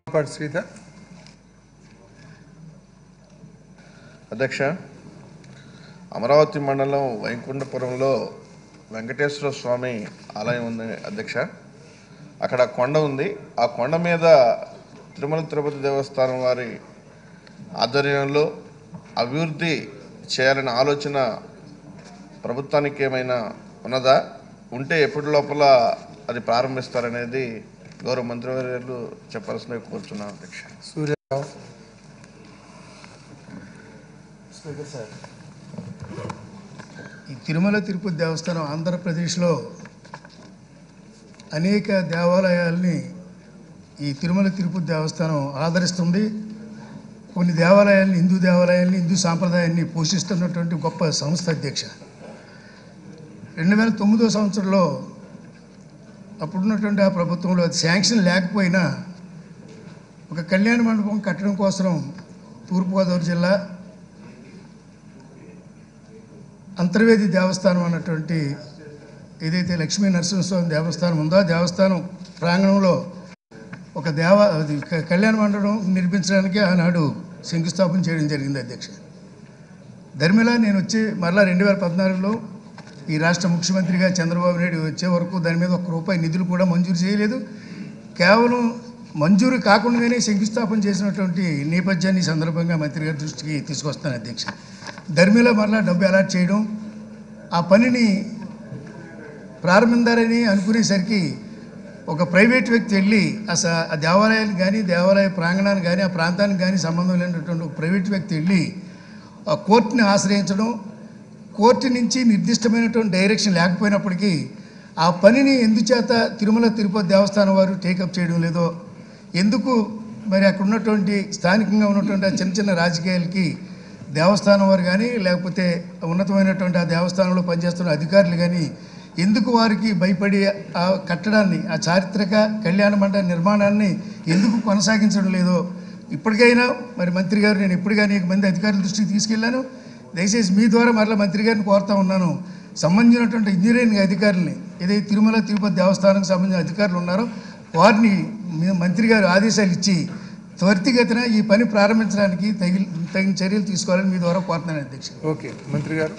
పాటి శ్రీధర్ అధ్యక్ష అమరావతి మండలం వైకుంఠపురంలో వెంకటేశ్వర స్వామి ఆలయం ఉంది అధ్యక్ష అక్కడ కొండ ఉంది ఆ కొండ మీద తిరుమల తిరుపతి దేవస్థానం వారి ఆధ్వర్యంలో అభివృద్ధి చేయాలనే ఆలోచన ప్రభుత్వానికి ఏమైనా ఉన్నదా ఉంటే ఎప్పటి లోపల అది ప్రారంభిస్తారనేది గౌరవ మంత్రివర్యులు చెప్పాల్సిందిగా కోరుతున్నాను అధ్యక్ష సూర్యరావు ఈ తిరుమల తిరుపతి దేవస్థానం ఆంధ్రప్రదేశ్లో అనేక దేవాలయాల్ని ఈ తిరుమల తిరుపతి దేవస్థానం ఆదరిస్తుంది కొన్ని దేవాలయాల్ని హిందూ దేవాలయాల్ని హిందూ సాంప్రదాయాన్ని పోషిస్తున్నటువంటి గొప్ప సంస్థ అధ్యక్ష రెండు వేల తొమ్మిదో సంవత్సరంలో అప్పుడున్నటువంటి ఆ ప్రభుత్వంలో అది శాంక్షన్ లేకపోయినా ఒక కళ్యాణ మండపం కట్టడం కోసం తూర్పుగోదావరి జిల్లా అంతర్వేది దేవస్థానం అన్నటువంటి ఏదైతే లక్ష్మీ నరసింహస్వామి దేవస్థానం ఉందో ఆ దేవస్థానం ప్రాంగణంలో ఒక దేవ అది క- కళ్యాణ మండపం నిర్మించడానికి ఆనాడు శంకుస్థాపన చేయడం జరిగింది అధ్యక్ష ధర్మిలా నేను వచ్చి మరలా రెండు వేల పద్నాలుగులో ఈ రాష్ట్ర ముఖ్యమంత్రిగా చంద్రబాబు నాయుడు వచ్చే వరకు దాని మీద ఒక్క రూపాయి నిధులు కూడా మంజూరు చేయలేదు కేవలం మంజూరు కాకుండానే శంకుస్థాపన చేసినటువంటి నేపథ్యాన్ని ఈ సందర్భంగా మంత్రి గారి దృష్టికి తీసుకొస్తాను అధ్యక్ష ధర్మిలో మరలా డబ్బు అలాట్ చేయడం ఆ పనిని ప్రారంభించారని అనుకునేసరికి ఒక ప్రైవేట్ వ్యక్తి వెళ్ళి అసలు ఆ దేవాలయానికి కానీ దేవాలయ ప్రాంగణానికి కానీ ఆ ప్రాంతానికి కానీ సంబంధం లేనటువంటి ఒక ప్రైవేట్ వ్యక్తి వెళ్ళి ఆ కోర్టుని ఆశ్రయించడం కోర్టు నుంచి నిర్దిష్టమైనటువంటి డైరెక్షన్ లేకపోయినప్పటికీ ఆ పనిని ఎందుచేత తిరుమల తిరుపతి దేవస్థానం వారు టేకప్ చేయడం లేదో ఎందుకు మరి అక్కడ ఉన్నటువంటి స్థానికంగా ఉన్నటువంటి ఆ చిన్న చిన్న రాజకీయాలకి దేవస్థానం వారు కానీ లేకపోతే ఉన్నతమైనటువంటి ఆ దేవస్థానంలో పనిచేస్తున్న అధికారులు కానీ ఎందుకు వారికి భయపడి ఆ కట్టడాన్ని ఆ చారిత్రక కళ్యాణ మండప నిర్మాణాన్ని ఎందుకు కొనసాగించడం లేదో ఇప్పటికైనా మరి మంత్రి గారు నేను ఇప్పటిగా అనేక మంది అధికారుల దృష్టికి తీసుకెళ్ళాను దయచేసి మీ ద్వారా మరలా మంత్రి గారిని కోరుతా ఉన్నాను సంబంధించినటువంటి ఇంజనీరింగ్ అధికారుల్ని ఏదైతే తిరుమల తిరుపతి దేవస్థానానికి సంబంధించిన అధికారులు ఉన్నారో వారిని మీ మంత్రి గారు ఆదేశాలు ఇచ్చి త్వరితగతిన ఈ పని ప్రారంభించడానికి తగిన తగిన చర్యలు తీసుకోవాలని మీ ద్వారా కోరుతున్నాను అధ్యక్ష ఓకే మంత్రి గారు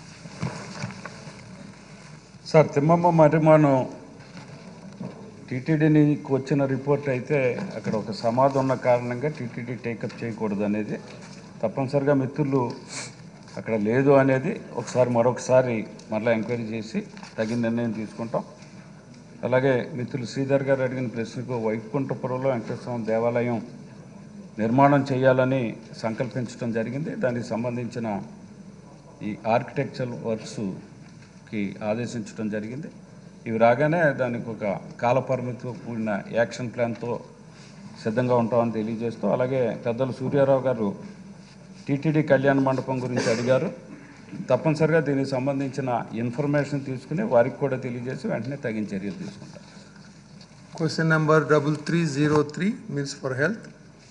సార్ తిమ్మమ్మ మరిమాను టీటీడీ నీకు వచ్చిన రిపోర్ట్ అయితే అక్కడ ఒక సమాధి ఉన్న కారణంగా టీటీడీ టేకప్ చేయకూడదు అనేది తప్పనిసరిగా మిత్రులు అక్కడ లేదు అనేది ఒకసారి మరొకసారి మరలా ఎంక్వైరీ చేసి తగిన నిర్ణయం తీసుకుంటాం అలాగే మిత్రులు శ్రీధర్ గారు అడిగిన ప్రశ్నకు వైకుంఠపురంలో వెంకటేశ్వర స్వామి దేవాలయం నిర్మాణం చేయాలని సంకల్పించడం జరిగింది దానికి సంబంధించిన ఈ ఆర్కిటెక్చర్ వర్క్స్కి ఆదేశించడం జరిగింది ఇవి రాగానే దానికి ఒక కాలపరిమితితో కూడిన యాక్షన్ ప్లాన్తో సిద్ధంగా ఉంటామని తెలియజేస్తూ అలాగే పెద్దలు సూర్యారావు గారు టీటీడీ కళ్యాణ మండపం గురించి అడిగారు తప్పనిసరిగా దీనికి సంబంధించిన ఇన్ఫర్మేషన్ తీసుకుని వారికి కూడా తెలియజేసి వెంటనే తగిన చర్యలు తీసుకుంటాం question number double three zero three means for health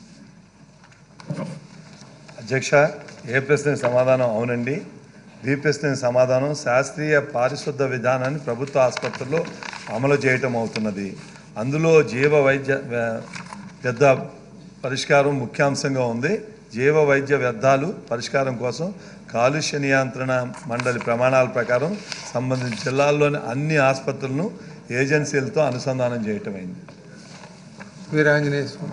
అధ్యక్ష ఏ ప్రశ్నకి సమాధానం అవునండి బి ప్రశ్నకి సమాధానం శాస్త్రీయ పారిశుద్ధ విధానాన్ని ప్రభుత్వ ఆసుపత్రుల్లో అమలు చేయటం అవుతున్నది అందులో జీవ వైద్య వ్య- వ్యర్థ పరిష్కారం ముఖ్యాంశంగా ఉంది జీవ వైద్య వ్యర్థాలు పరిష్కారం కోసం కాలుష్య నియంత్రణ మండలి ప్రమాణాల ప్రకారం సంబంధించిన జిల్లాల్లోని అన్ని ఆసుపత్రులను ఏజెన్సీలతో అనుసంధానం చేయటమైంది వీరాంజనేయ స్వామి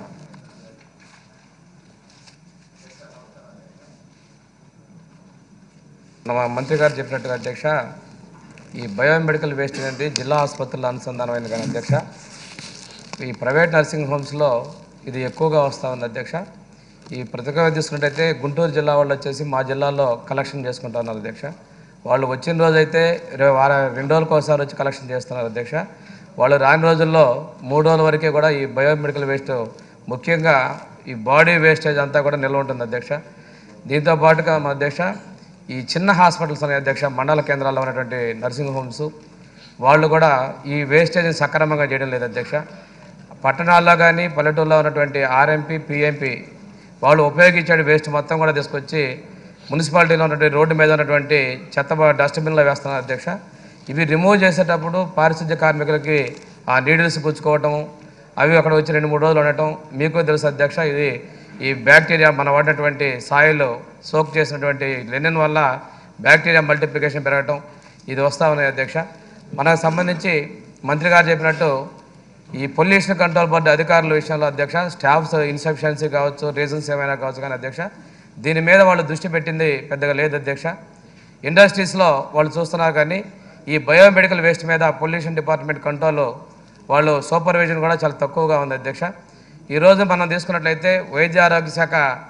మన మంత్రి గారు చెప్పినట్టుగా అధ్యక్ష ఈ బయోమెడికల్ వేస్ట్ అనేది జిల్లా ఆసుపత్రుల అనుసంధానమైన కానీ అధ్యక్ష ఈ ప్రైవేట్ నర్సింగ్ హోమ్స్లో ఇది ఎక్కువగా వస్తూ ఉంది అధ్యక్ష ఈ ప్రతిగా తీసుకున్నట్టయితే గుంటూరు జిల్లా వాళ్ళు వచ్చేసి మా జిల్లాలో కలెక్షన్ చేసుకుంటా ఉన్నారు అధ్యక్ష వాళ్ళు వచ్చిన రోజైతే ఇరవై వార రెండు రోజులకు ఒకసారి వచ్చి కలెక్షన్ చేస్తున్నారు అధ్యక్ష వాళ్ళు రాని రోజుల్లో మూడు రోజుల వరకే కూడా ఈ బయోమెడికల్ వేస్ట్ ముఖ్యంగా ఈ బాడీ వేస్టేజ్ అంతా కూడా నిల్వ ఉంటుంది అధ్యక్ష దీంతో పాటుగా మా అధ్యక్ష ఈ చిన్న హాస్పిటల్స్ అనే అధ్యక్ష మండల కేంద్రాల్లో ఉన్నటువంటి నర్సింగ్ హోమ్స్ వాళ్ళు కూడా ఈ వేస్టేజ్ని సక్రమంగా చేయడం లేదు అధ్యక్ష పట్టణాల్లో కానీ పల్లెటూరులో ఉన్నటువంటి ఆర్ఎంపీ పిఎంపీ వాళ్ళు ఉపయోగించే వేస్ట్ మొత్తం కూడా తీసుకొచ్చి మున్సిపాలిటీలో ఉన్నటువంటి రోడ్డు మీద ఉన్నటువంటి చెత్త బ- డస్ట్బిన్లో వేస్తున్నారు అధ్యక్ష ఇవి రిమూవ్ చేసేటప్పుడు పారిశుద్ధ్య కార్మికులకి ఆ నీడిల్స్ గుచ్చుకోవటము అవి అక్కడ వచ్చి రెండు మూడు రోజులు ఉండటం మీకు తెలుసు అధ్యక్ష ఇది ఈ బ్యాక్టీరియా మనం వాడినటువంటి సాయిల్ సోక్ చేసినటువంటి లెనిన్ వల్ల బ్యాక్టీరియా మల్టిప్లికేషన్ పెరగటం ఇది వస్తూ ఉన్నాయి అధ్యక్ష మనకు సంబంధించి మంత్రి గారు చెప్పినట్టు ఈ పొల్యూషన్ కంట్రోల్ బోర్డు అధికారుల విషయంలో అధ్యక్ష స్టాఫ్స్ ఇన్సఫిషియన్సీ కావచ్చు రీజన్స్ ఏమైనా కావచ్చు కానీ అధ్యక్ష దీని మీద వాళ్ళు దృష్టి పెట్టింది పెద్దగా లేదు అధ్యక్ష ఇండస్ట్రీస్లో వాళ్ళు చూస్తున్నారు కానీ ఈ బయోమెడికల్ వేస్ట్ మీద పొల్యూషన్ డిపార్ట్మెంట్ కంట్రోల్ వాళ్ళు సూపర్విజన్ కూడా చాలా తక్కువగా ఉంది అధ్యక్ష ఈరోజు మనం తీసుకున్నట్లయితే వైద్య ఆరోగ్య శాఖ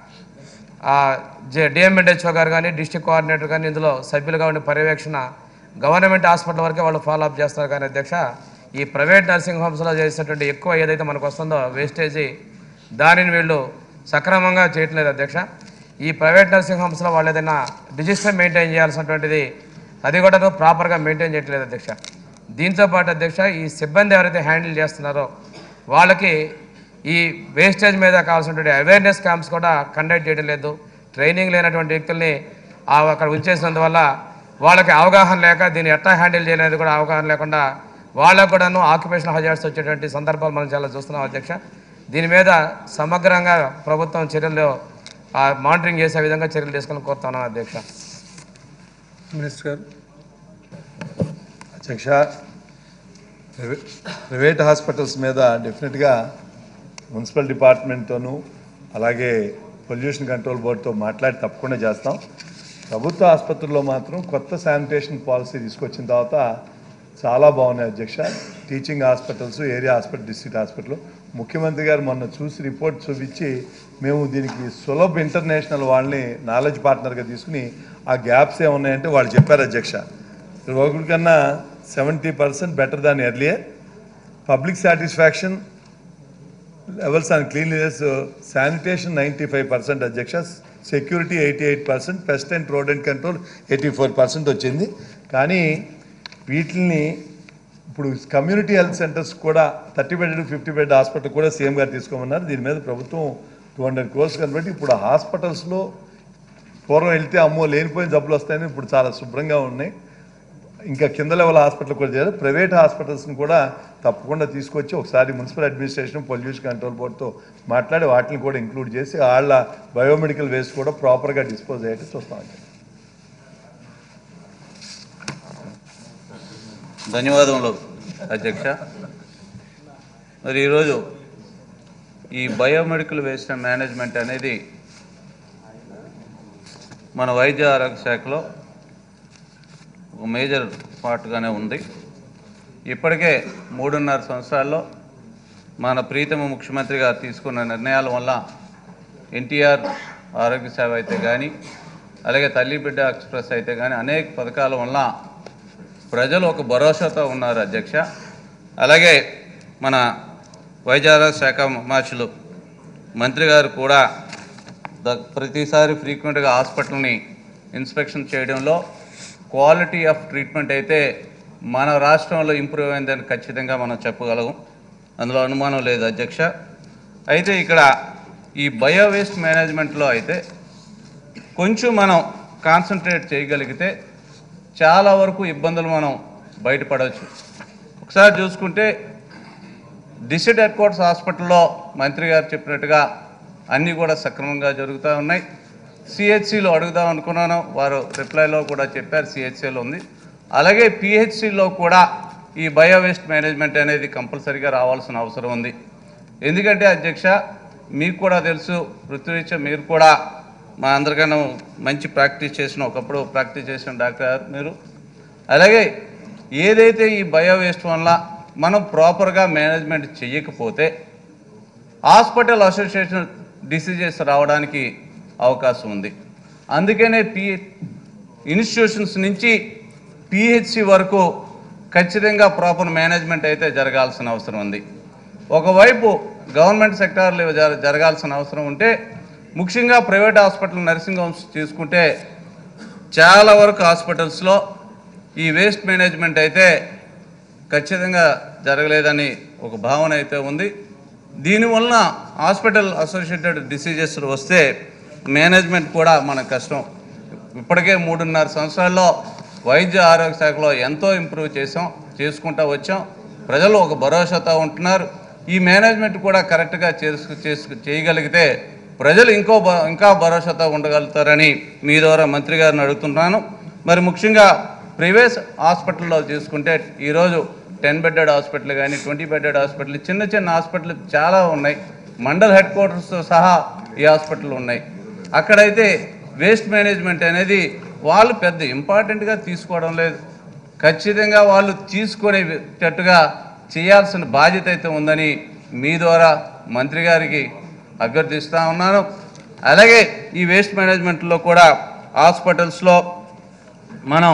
డిఎంఎడ్హెచ్ఓ గారు కానీ డిస్ట్రిక్ట్ కోఆర్డినేటర్ కానీ ఇందులో సభ్యులుగా ఉండే పర్యవేక్షణ గవర్నమెంట్ హాస్పిటల్ వరకే వాళ్ళు ఫాలో అప్ చేస్తారు కానీ అధ్యక్ష ఈ ప్రైవేట్ నర్సింగ్ హోమ్స్లో చేసేటువంటి ఎక్కువ ఏదైతే మనకు వస్తుందో వేస్టేజీ దానిని వీళ్ళు సక్రమంగా చేయట్లేదు అధ్యక్ష ఈ ప్రైవేట్ నర్సింగ్ హోమ్స్లో వాళ్ళు ఏదైనా రిజిస్టర్ మెయింటైన్ చేయాల్సినటువంటిది అది కూడా ప్రాపర్గా మెయింటైన్ చేయట్లేదు అధ్యక్ష దీంతో పాటు అధ్యక్ష ఈ సిబ్బంది ఎవరైతే హ్యాండిల్ చేస్తున్నారో వాళ్ళకి ఈ వేస్టేజ్ మీద కావాల్సినటువంటి అవేర్నెస్ క్యాంప్స్ కూడా కండక్ట్ చేయడం లేదు ట్రైనింగ్ లేనటువంటి వ్యక్తుల్ని ఆ అక్కడ ఉంచేసినందువల్ల వాళ్ళకి అవగాహన లేక దీన్ని ఎట్లా హ్యాండిల్ చేయలేదు కూడా అవగాహన లేకుండా వాళ్ళకు కూడాను ఆక్యుపేషన్ హజార్స్ వచ్చేటువంటి సందర్భాలు మనం చాలా చూస్తున్నాం అధ్యక్ష దీని మీద సమగ్రంగా ప్రభుత్వం చర్యలు ఆ, మానిటరింగ్ చేసే విధంగా చర్యలు తీసుకొని కోరుతున్నాం అధ్యక్ష మినిస్టర్ గారు అధ్యక్ష ప్రైవే- ప్రైవేట్ హాస్పిటల్స్ మీద డెఫినెట్గా మున్సిపల్ డిపార్ట్మెంట్తోనూ అలాగే పొల్యూషన్ కంట్రోల్ బోర్డుతో మాట్లాడి తప్పకుండా చేస్తాం ప్రభుత్వ ఆసుపత్రుల్లో మాత్రం కొత్త శానిటేషన్ పాలసీ తీసుకొచ్చిన తర్వాత చాలా బాగున్నాయి అధ్యక్ష teaching hospitals area hospital district hospital ముఖ్యమంత్రి గారు మొన్న చూసి రిపోర్ట్ చూపించి మేము దీనికి సులభ్ ఇంటర్నేషనల్ వాళ్ళని నాలెడ్జ్ పార్ట్నర్గా తీసుకుని ఆ గ్యాప్స్ ఏమున్నాయంటే వాళ్ళు చెప్పారు అధ్యక్ష ఒకటి కన్నా seventy percent better than earlier public satisfaction levels and cleanliness sanitation ninety five percent అధ్యక్ష security eighty eight percent pest and rodent control eighty four percent వచ్చింది కానీ వీటిని ఇప్పుడు కమ్యూనిటీ హెల్త్ సెంటర్స్ కూడా thirty bed fifty bed hospital కూడా CM గారు తీసుకోమన్నారు దీని మీద ప్రభుత్వం టూ హండ్రెడ్ క్రోర్స్ కనబట్టి ఇప్పుడు హాస్పిటల్స్లో పూర్వం వెళ్తే అమ్మో లేనిపోయిన జబ్బులు వస్తాయని ఇప్పుడు చాలా శుభ్రంగా ఉన్నాయి ఇంకా కింద లెవెల్ హాస్పిటల్ కూడా చేయాలి ప్రైవేట్ హాస్పిటల్స్ని కూడా తప్పకుండా తీసుకొచ్చి ఒకసారి మున్సిపల్ అడ్మినిస్ట్రేషన్ పొల్యూషన్ కంట్రోల్ బోర్డుతో మాట్లాడి వాటిని కూడా ఇంక్లూడ్ చేసి వాళ్ళ బయోమెడికల్ వేస్ట్ కూడా ప్రాపర్గా డిస్పోజ్ అయ్యేట్టు చూస్తామండి ధన్యవాదములు అధ్యక్ష మరి ఈరోజు ఈ బయోమెడికల్ వేస్ట్ అండ్ మేనేజ్మెంట్ అనేది మన వైద్య ఆరోగ్య శాఖలో ఒక మేజర్ పార్ట్గానే ఉంది ఇప్పటికే మూడున్నర సంవత్సరాల్లో మన ప్రీతమ ముఖ్యమంత్రి గారు తీసుకున్న నిర్ణయాల వల్ల ఎన్టీఆర్ ఆరోగ్య సేవ అయితే కానీ అలాగే తల్లి బిడ్డ ఎక్స్ప్రెస్ అయితే కానీ అనేక పథకాల వల్ల ప్రజలు ఒక భరోసాతో ఉన్నారు అధ్యక్ష అలాగే మన వైద్య ఆరోగ్య శాఖ మార్చులు మంత్రి గారు కూడా ద ప్రతిసారి ఫ్రీక్వెంట్గా హాస్పిటల్ని ఇన్స్పెక్షన్ చేయడంలో క్వాలిటీ ఆఫ్ ట్రీట్మెంట్ అయితే మన రాష్ట్రంలో ఇంప్రూవ్ అయిందని ఖచ్చితంగా మనం చెప్పగలం అందులో అనుమానం లేదు అధ్యక్ష అయితే ఇక్కడ ఈ బయో వేస్ట్ మేనేజ్మెంట్లో అయితే కొంచెం మనం కాన్సన్ట్రేట్ చేయగలిగితే చాలా వరకు ఇబ్బందులు మనం బయటపడవచ్చు ఒకసారి చూసుకుంటే డిస్ట్రిక్ట్ హెడ్ క్వార్టర్స్ హాస్పిటల్లో మంత్రి గారు చెప్పినట్టుగా అన్నీ కూడా సక్రమంగా జరుగుతూ ఉన్నాయి సిహెచ్సిలో అడుగుదాం అనుకున్నాను వారు రిప్లైలో కూడా చెప్పారు సిహెచ్సిలో ఉంది అలాగే పిహెచ్సిలో కూడా ఈ బయో వేస్ట్ మేనేజ్మెంట్ అనేది కంపల్సరీగా రావాల్సిన అవసరం ఉంది ఎందుకంటే అధ్యక్ష మీకు కూడా తెలుసు వృత్తిరీత్యా మీరు కూడా మా అందరికన్నా మంచి ప్రాక్టీస్ చేసిన ఒకప్పుడు ప్రాక్టీస్ చేసిన డాక్టర్ గారు మీరు అలాగే ఏదైతే ఈ బయో వేస్ట్ వల్ల మనం ప్రాపర్గా మేనేజ్మెంట్ చేయకపోతే హాస్పిటల్ అసోసియేషన్ డిసీజెస్ రావడానికి అవకాశం ఉంది అందుకనే పి ఇన్స్టిట్యూషన్స్ నుంచి పిహెచ్సి వరకు ఖచ్చితంగా ప్రాపర్ మేనేజ్మెంట్ అయితే జరగాల్సిన అవసరం ఉంది ఒకవైపు గవర్నమెంట్ సెక్టార్లో జర- జరగాల్సిన అవసరం ఉంటే ముఖ్యంగా ప్రైవేట్ హాస్పిటల్ నర్సింగ్ హోమ్స్ తీసుకుంటే చాలా వరకు హాస్పిటల్స్లో ఈ వేస్ట్ మేనేజ్మెంట్ అయితే ఖచ్చితంగా జరగలేదని ఒక భావన అయితే ఉంది దీనివలన హాస్పిటల్ అసోసియేటెడ్ డిసీజెస్ వస్తే మేనేజ్మెంట్ కూడా మనకు కష్టం ఇప్పటికే మూడున్నర సంవత్సరాల్లో వైద్య ఆరోగ్య శాఖలో ఎంతో ఇంప్రూవ్ చేసాం చేసుకుంటూ వచ్చాం ప్రజలు ఒక భరోసాతో ఉంటున్నారు ఈ మేనేజ్మెంట్ కూడా కరెక్ట్గా చేసుకు చేసుకు చేయగలిగితే ప్రజలు ఇంకో భ- ఇంకా భరోసాతో ఉండగలుగుతారని మీ ద్వారా మంత్రి గారిని అడుగుతున్నాను మరి ముఖ్యంగా ప్రైవేట్ హాస్పిటల్లో చూసుకుంటే ఈరోజు టెన్ బెడెడ్ హాస్పిటల్ కానీ ట్వంటీ బెడెడ్ హాస్పిటల్ చిన్న చిన్న హాస్పిటల్ చాలా ఉన్నాయి మండల్ హెడ్ క్వార్టర్స్తో సహా ఈ హాస్పిటల్ ఉన్నాయి అక్కడైతే వేస్ట్ మేనేజ్మెంట్ అనేది వాళ్ళు పెద్ద ఇంపార్టెంట్గా తీసుకోవడం లేదు ఖచ్చితంగా వాళ్ళు తీసుకునేటట్టుగా చేయాల్సిన బాధ్యత అయితే ఉందని మీ ద్వారా మంత్రి గారికి అభ్యర్థిస్తూ ఉన్నాను అలాగే ఈ వేస్ట్ మేనేజ్మెంట్లో కూడా హాస్పిటల్స్లో మనం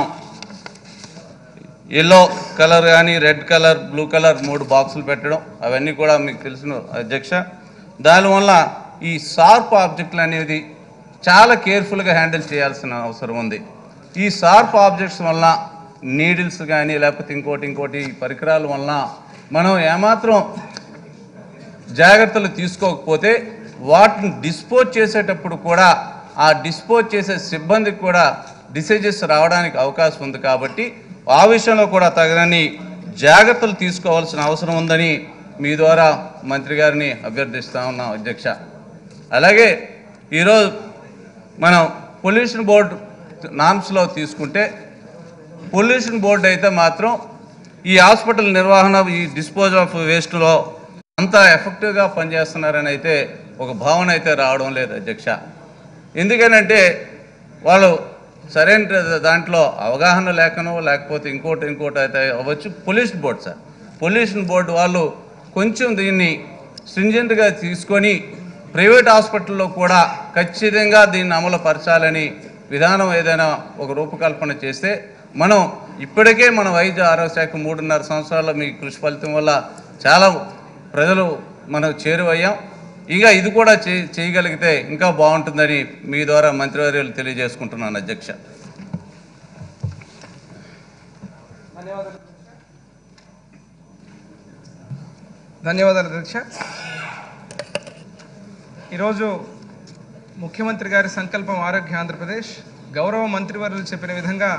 ఎల్లో కలర్ కానీ రెడ్ కలర్ బ్లూ కలర్ మూడు బాక్సులు పెట్టడం అవన్నీ కూడా మీకు తెలిసిన అధ్యక్ష దానివల్ల ఈ షార్ప్ ఆబ్జెక్టులు అనేది చాలా కేర్ఫుల్గా హ్యాండిల్ చేయాల్సిన అవసరం ఉంది ఈ షార్ప్ ఆబ్జెక్ట్స్ వల్ల నీడిల్స్ కానీ లేకపోతే ఇంకోటి ఇంకోటి పరికరాల వలన మనం ఏమాత్రం జాగ్రత్తలు తీసుకోకపోతే వాటిని డిస్పోజ్ చేసేటప్పుడు కూడా ఆ డిస్పోజ్ చేసే సిబ్బందికి కూడా డిసీజెస్ రావడానికి అవకాశం ఉంది కాబట్టి ఆ విషయంలో కూడా తగినన్ని జాగ్రత్తలు తీసుకోవాల్సిన అవసరం ఉందని మీ ద్వారా మంత్రి గారిని అభ్యర్థిస్తా ఉన్నాం అధ్యక్ష అలాగే ఈరోజు మనం పొల్యూషన్ బోర్డు నామ్స్లో తీసుకుంటే పొల్యూషన్ బోర్డు అయితే మాత్రం ఈ హాస్పిటల్ నిర్వహణ ఈ డిస్పోజ్ ఆఫ్ వేస్ట్లో అంత ఎఫెక్టివ్గా పనిచేస్తున్నారని అయితే ఒక భావన అయితే రావడం లేదు అధ్యక్ష ఎందుకనంటే వాళ్ళు సరైన దాంట్లో అవగాహన లేకనో లేకపోతే ఇంకోటి ఇంకోటి అయితే అవ్వచ్చు pollution board sir pollution board వాళ్ళు కొంచెం దీన్ని స్ట్రింజెంట్గా తీసుకొని ప్రైవేట్ హాస్పిటల్లో కూడా ఖచ్చితంగా దీన్ని అమలు పరచాలని విధానం ఏదైనా ఒక రూపకల్పన చేస్తే మనం ఇప్పటికే మన వైద్య ఆరోగ్య శాఖ మూడున్నర సంవత్సరాల్లో మీ కృషి ఫలితం వల్ల చాలా ప్రజలు మనం చేరువయ్యాం ఇంకా ఇది కూడా చే చేయగలిగితే ఇంకా బాగుంటుందని మీ ద్వారా మంత్రివర్యులు తెలియజేసుకుంటున్నాను అధ్యక్ష ధన్యవాదాలు అధ్యక్ష ఈరోజు ముఖ్యమంత్రి గారి సంకల్పం ఆరోగ్య ఆంధ్రప్రదేశ్ గౌరవ మంత్రివర్యులు చెప్పిన విధంగా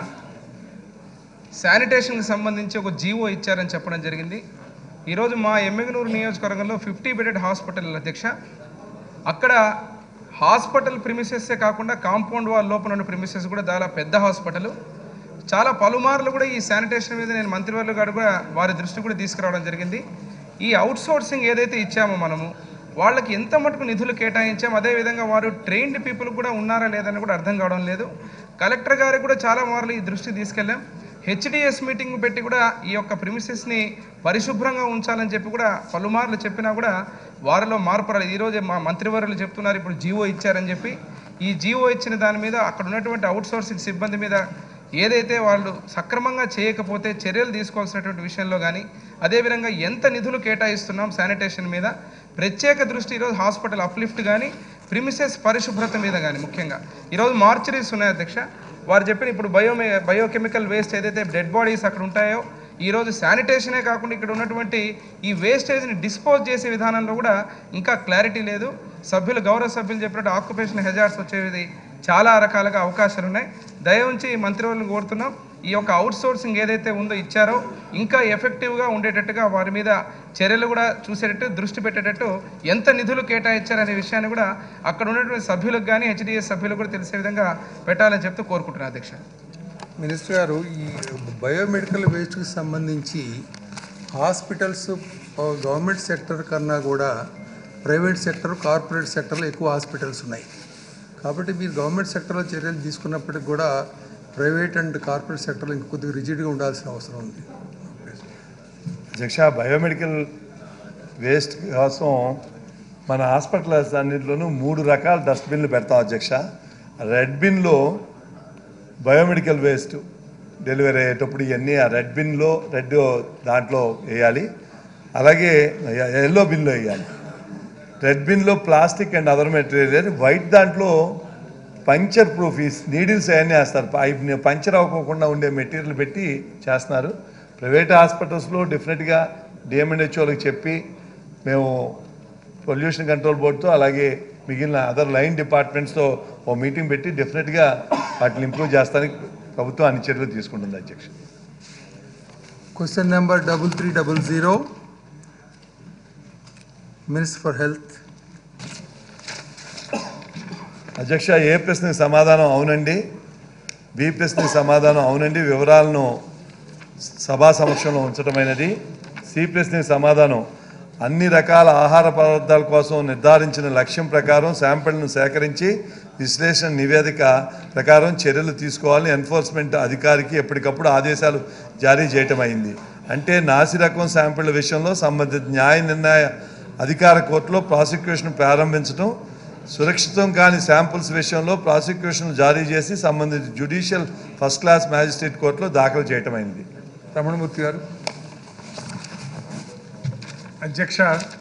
శానిటేషన్కి సంబంధించి ఒక జీవో ఇచ్చారని చెప్పడం జరిగింది ఈరోజు మా ఎమ్మెగనూరు నియోజకవర్గంలో ఫిఫ్టీ బెడెడ్ హాస్పిటల్ అధ్యక్ష అక్కడ హాస్పిటల్ ప్రిమిసెస్సే కాకుండా కాంపౌండ్ వాల్ లోపల ఉన్న ప్రిమిసెస్ కూడా చాలా పెద్ద హాస్పిటల్ చాలా పలుమార్లు కూడా ఈ శానిటేషన్ మీద నేను మంత్రివర్యులు గారు కూడా వారి దృష్టి కూడా తీసుకురావడం జరిగింది ఈ అవుట్ సోర్సింగ్ ఏదైతే ఇచ్చామో మనము వాళ్ళకి ఎంత మటుకు నిధులు కేటాయించాం అదేవిధంగా వారు ట్రైన్డ్ పీపుల్ కూడా ఉన్నారా లేదని కూడా అర్థం కావడం లేదు కలెక్టర్ గారికి కూడా చాలా మార్లు ఈ దృష్టి తీసుకెళ్ళాం హెచ్డిఎస్ మీటింగ్ పెట్టి కూడా ఈ యొక్క ప్రిమిసెస్ని పరిశుభ్రంగా ఉంచాలని చెప్పి కూడా పలుమార్లు చెప్పినా కూడా వారిలో మార్పు రాలేదు ఈరోజు మా మంత్రివర్యులు చెప్తున్నారు ఇప్పుడు జీవో ఇచ్చారని చెప్పి ఈ జీవో ఇచ్చిన దాని మీద అక్కడ ఉన్నటువంటి అవుట్ సోర్సింగ్ సిబ్బంది మీద ఏదైతే వాళ్ళు సక్రమంగా చేయకపోతే చర్యలు తీసుకోవాల్సినటువంటి విషయంలో కానీ అదేవిధంగా ఎంత నిధులు కేటాయిస్తున్నాం శానిటేషన్ మీద ప్రత్యేక దృష్టి ఈరోజు హాస్పిటల్ అప్లిఫ్ట్ కానీ ప్రిమిసెస్ పరిశుభ్రత మీద కానీ ముఖ్యంగా ఈరోజు మార్చరీస్ ఉన్నాయి అధ్యక్ష వారు చెప్పిన ఇప్పుడు బయో బయోకెమికల్ వేస్ట్ ఏదైతే డెడ్ బాడీస్ అక్కడ ఉంటాయో ఈరోజు శానిటేషనే కాకుండా ఇక్కడ ఉన్నటువంటి ఈ వేస్టేజ్ని డిస్పోజ్ చేసే విధానంలో కూడా ఇంకా క్లారిటీ లేదు సభ్యులు గౌరవ సభ్యులు చెప్పినట్టు ఆక్యుపేషన్ హెజార్స్ వచ్చేది చాలా రకాలుగా అవకాశాలు ఉన్నాయి దయ ఉంచి మంత్రివర్యులను కోరుతున్నాం ఈ యొక్క అవుట్ సోర్సింగ్ ఏదైతే ఉందో ఇచ్చారో ఇంకా ఎఫెక్టివ్గా ఉండేటట్టుగా వారి మీద చర్యలు కూడా చూసేటట్టు దృష్టి పెట్టేటట్టు ఎంత నిధులు కేటాయించారనే విషయాన్ని కూడా అక్కడ ఉన్నటువంటి సభ్యులకు కానీ హెచ్డిఎస్ సభ్యులకు కూడా తెలిసే విధంగా పెట్టాలని చెప్తూ కోరుకుంటున్నాను అధ్యక్ష మినిస్టర్ గారు ఈ బయోమెడికల్ వేస్ట్కి సంబంధించి హాస్పిటల్స్ ఆ, గవర్నమెంట్ సెక్టర్ కన్నా కూడా ప్రైవేట్ సెక్టర్ కార్పొరేట్ సెక్టర్లో ఎక్కువ హాస్పిటల్స్ ఉన్నాయి కాబట్టి మీరు గవర్నమెంట్ సెక్టర్లో చర్యలు తీసుకున్నప్పటికి కూడా ప్రైవేట్ అండ్ కార్పొరేట్ సెక్టర్లో ఇంక కొద్దిగా రిజిడ్గా ఉండాల్సిన అవసరం ఉంది అధ్యక్ష బయోమెడికల్ వేస్ట్ కోసం మన హాస్పిటల్స్ అన్నింటిలోనూ మూడు రకాల డస్ట్బిన్లు పెడతాం అధ్యక్ష రెడ్ బిన్లో బయోమెడికల్ వేస్ట్ డెలివరీ అయ్యేటప్పుడు ఇవన్నీ ఆ రెడ్ బిన్లో రెడ్ దాంట్లో వేయాలి అలాగే ఎల్లో బిన్లో వేయాలి రెడ్ బిన్లో plastic and other material white దాంట్లో పంచర్ ప్రూఫ్ ఈ నీడిల్స్ అవన్నీ వేస్తారు అవి పంచర్ అవ్వకుండా ఉండే మెటీరియల్ పెట్టి చేస్తున్నారు ప్రైవేట్ హాస్పిటల్స్లో డెఫినెట్గా డిఎంఎన్హెచ్ఓలకు చెప్పి మేము పొల్యూషన్ కంట్రోల్ బోర్డుతో అలాగే మిగిలిన అదర్ లైన్ డిపార్ట్మెంట్స్తో ఓ మీటింగ్ పెట్టి డెఫినెట్గా వాటిని ఇంప్రూవ్ చేస్తానికి ప్రభుత్వం అన్ని చర్యలు తీసుకుంటుంది అధ్యక్ష question number double three double zero minister for health అధ్యక్ష ఏ ప్రశ్నకి సమాధానం అవునండి బి ప్రశ్నకి సమాధానం అవునండి వివరాలను సభా సమక్షంలో ఉంచడమైనది సి ప్రశ్నకి సమాధానం అన్ని రకాల ఆహార పదార్థాల కోసం నిర్ధారించిన లక్ష్యం ప్రకారం శాంపిల్ను సేకరించి విశ్లేషణ నివేదిక ప్రకారం చర్యలు తీసుకోవాలని ఎన్ఫోర్స్మెంట్ అధికారికి ఎప్పటికప్పుడు ఆదేశాలు జారీ చేయటం అయింది అంటే నాసి రకం శాంపిళ్ల విషయంలో సంబంధిత న్యాయ నిర్ణయ అధికార కోర్టులో ప్రాసిక్యూషన్ ప్రారంభించడం సురక్షితం కాని శాంపుల్స్ విషయంలో ప్రాసిక్యూషన్ జారీ చేసి సంబంధిత జ్యుడిషియల్ ఫస్ట్ క్లాస్ మ్యాజిస్ట్రేట్ కోర్టులో దాఖలు చేయటం అయింది రమణమూర్తి గారు అధ్యక్ష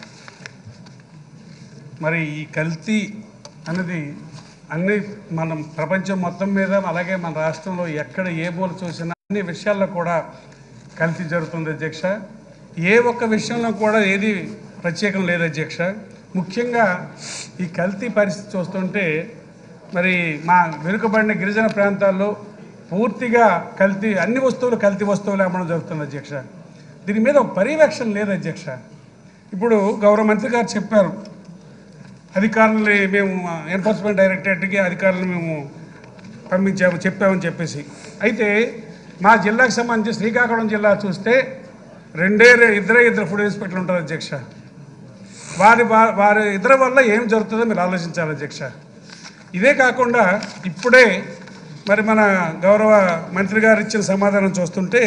మరి ఈ కల్తీ అన్నది అన్ని మనం ప్రపంచం మొత్తం మీద అలాగే మన రాష్ట్రంలో ఎక్కడ ఏ మూల చూసినా అన్ని విషయాల్లో కూడా కల్తీ జరుగుతుంది అధ్యక్ష ఏ ఒక్క విషయంలో కూడా ఏది ప్రత్యేకం లేదు అధ్యక్ష ముఖ్యంగా ఈ కల్తీ పరిస్థితి చూస్తుంటే మరి మా వెనుకబడిన గిరిజన ప్రాంతాల్లో పూర్తిగా కల్తీ అన్ని వస్తువులు కల్తీ వస్తువులు అమ్మడం జరుగుతుంది అధ్యక్ష దీని మీద ఒక పర్యవేక్షణ లేదు అధ్యక్ష ఇప్పుడు గౌరవ మంత్రి గారు చెప్పారు అధికారులని మేము ఎన్ఫోర్స్మెంట్ డైరెక్టరేట్కి అధికారులను మేము పంపించాము చెప్పామని చెప్పేసి అయితే మా జిల్లాకు సంబంధించి శ్రీకాకుళం జిల్లా చూస్తే రెండే రె- ఇద్దరే ఇద్దరు ఫుడ్ ఇన్స్పెక్టర్లు ఉంటారు అధ్యక్ష వారి వా- వారి ఇద్దరి వల్ల ఏం జరుగుతుందో మీరు ఆలోచించాలి అధ్యక్ష ఇదే కాకుండా ఇప్పుడే మరి మన గౌరవ మంత్రి గారు ఇచ్చిన సమాధానం చూస్తుంటే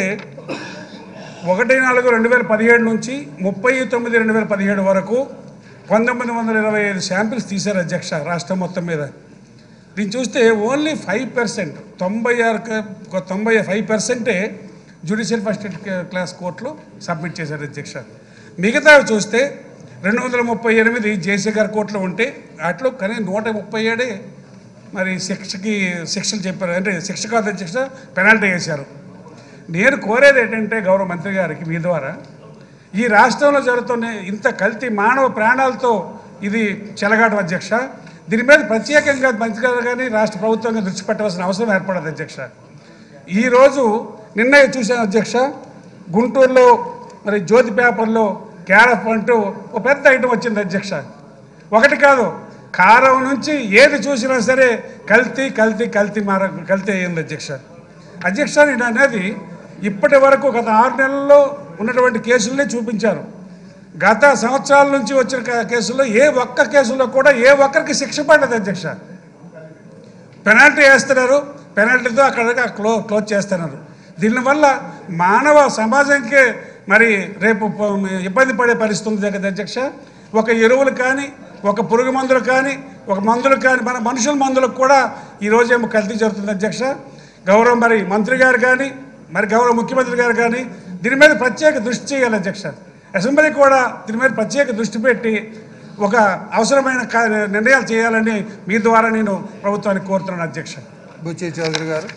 ఒకటి నాలుగు రెండు వేల పదిహేడు నుంచి ముప్పై తొమ్మిది రెండు వేల పదిహేడు వరకు పంతొమ్మిది వందల ఇరవై ఐదు శాంపిల్స్ తీశారు అధ్యక్ష రాష్ట్రం మొత్తం మీద దీన్ని చూస్తే ఓన్లీ ఫైవ్ పర్సెంట్ తొంభై ఆరు క- తొంభై ఫైవ్ పర్సెంటే జ్యుడిషియల్ ఫస్ట్ క్లాస్ కోర్టులో సబ్మిట్ చేశారు అధ్యక్ష మిగతా చూస్తే రెండు వందల ముప్పై ఎనిమిది జేసీ గారి కోర్టులో ఉంటే వాటిలో కానీ నూట ముప్పై ఏడే మరి శిక్షకి శిక్షలు చెప్పారు అంటే శిక్ష కాదు అధ్యక్ష పెనాల్టీ వేశారు నేను కోరేది ఏంటంటే గౌరవ మంత్రి గారికి మీ ద్వారా ఈ రాష్ట్రంలో జరుగుతున్న ఇంత కల్తీ మానవ ప్రాణాలతో ఇది చెలగాటం అధ్యక్ష దీని మీద ప్రత్యేకంగా మంత్రి గారు కానీ రాష్ట్ర ప్రభుత్వంగా దృష్టి పెట్టవలసిన అవసరం ఏర్పడదు అధ్యక్ష ఈరోజు నిన్నే చూశాను అధ్యక్ష గుంటూరులో మరి జ్యోతి పేపర్లో క్యారఫ్ అంటూ ఒక పెద్ద ఐటమ్ వచ్చింది అధ్యక్ష ఒకటి కాదు కారం నుంచి ఏది చూసినా సరే కల్తీ కల్తీ కల్తీ మార కల్తీ అయింది అధ్యక్ష అధ్యక్ష నేను అనేది ఇప్పటి వరకు గత ఆరు నెలల్లో ఉన్నటువంటి కేసులనే చూపించారు గత సంవత్సరాల నుంచి వచ్చిన కే- కేసుల్లో ఏ ఒక్క కేసులో కూడా ఏ ఒక్కరికి శిక్ష పడ్డది అధ్యక్ష పెనాల్టీ వేస్తున్నారు పెనాల్టీతో అక్కడ క్లో క్లోజ్ చేస్తున్నారు దీనివల్ల మానవ సమాజంకే మరి రేపు ప- ఇబ్బంది పడే పరిస్థితి ఉంది కదా అధ్యక్ష ఒక ఎరువులు కానీ ఒక పురుగు మందులు కానీ ఒక మందులు కానీ మన మనుషుల మందులకు కూడా ఈరోజు ఏమో కల్తీ జరుగుతుంది అధ్యక్ష గౌరవ మరి మంత్రి గారు కానీ మరి గౌరవ ముఖ్యమంత్రి గారు కానీ దీని మీద ప్రత్యేక దృష్టి చేయాలి అధ్యక్ష అసెంబ్లీ కూడా దీని మీద ప్రత్యేక దృష్టి పెట్టి ఒక అవసరమైన కా- నిర్ణయాలు చేయాలని మీ ద్వారా నేను ప్రభుత్వానికి కోరుతున్నాను అధ్యక్ష బుచ్చే చౌదరి గారు